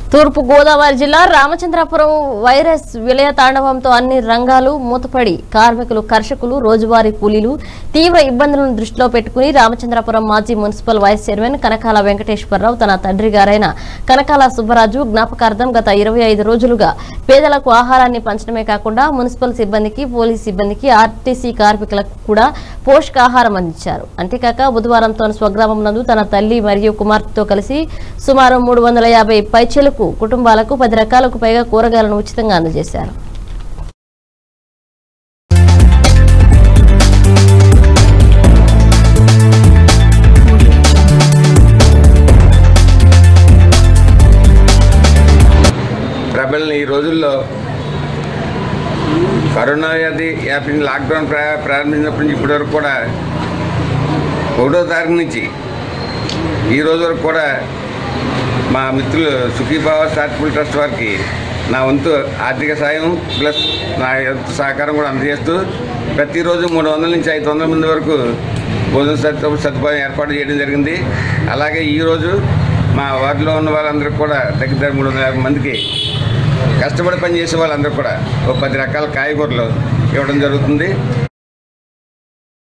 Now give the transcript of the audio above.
తూర్పు గోదావరి జిల్లా రామచంద్రాపురం వైరస్ విలయ తాండవంతో అన్ని రంగాలు మూతపడి కార్మికులు కర్షకులు రోజువారీ కూలీలు తీవ్ర ఇబ్బందులను దృష్టిలో పెట్టుకుని రామచంద్రాపురం మాజీ municipal vice chairman Kanakala Venkateswara Rao తన తండ్రి గారైన కనకాల సుబ్బరాజు జ్ఞాపకార్థం గత ఇరవై ఐదు రోజులుగా పేదలకు ఆహారాన్ని పంచడమే కాకుండా మున్సిపల్ సిబ్బందికి పోలీస్ సిబ్బందికి ఆర్టీసీ కార్మికులకు కూడా పోషకాహారం అందించారు అంతేకాక బుధవారం తన స్వగ్రామం నందు తన తల్లి మరియు కుమార్తెతో కలిసి సుమారు మూడు వందల యాభై పైచలకు కుటుంబాలకు పది రకాలకు పైగా కూరగాయలను ఉచితంగా అందజేశారు ప్రబలిన ఈ రోజుల్లో కరోనా వ్యాధి వ్యాపించి లాక్డౌన్ ప్రా ప్రారంభించినప్పటి నుంచి ఇప్పటి వరకు కూడా ఒకటో తారీఖు నుంచి ఈ రోజు వరకు కూడా మా మిత్రులు సుఖీభావ చారిటబుల్ ట్రస్ట్ వారికి నా వంతు ఆర్థిక సాయం ప్లస్ నా వంతు సహకారం కూడా అందజేస్తూ ప్రతిరోజు మూడు వందల నుంచి ఐదు వందల మంది వరకు భోజన సదు సదుపాయం ఏర్పాటు చేయడం జరిగింది అలాగే ఈరోజు మా వార్డులో ఉన్న వాళ్ళందరికీ కూడా దగ్గర దగ్గర మూడు వందల యాభై మందికి కష్టపడి పనిచేసే వాళ్ళందరూ కూడా ఒక పది రకాల కాయగూరలు ఇవ్వడం జరుగుతుంది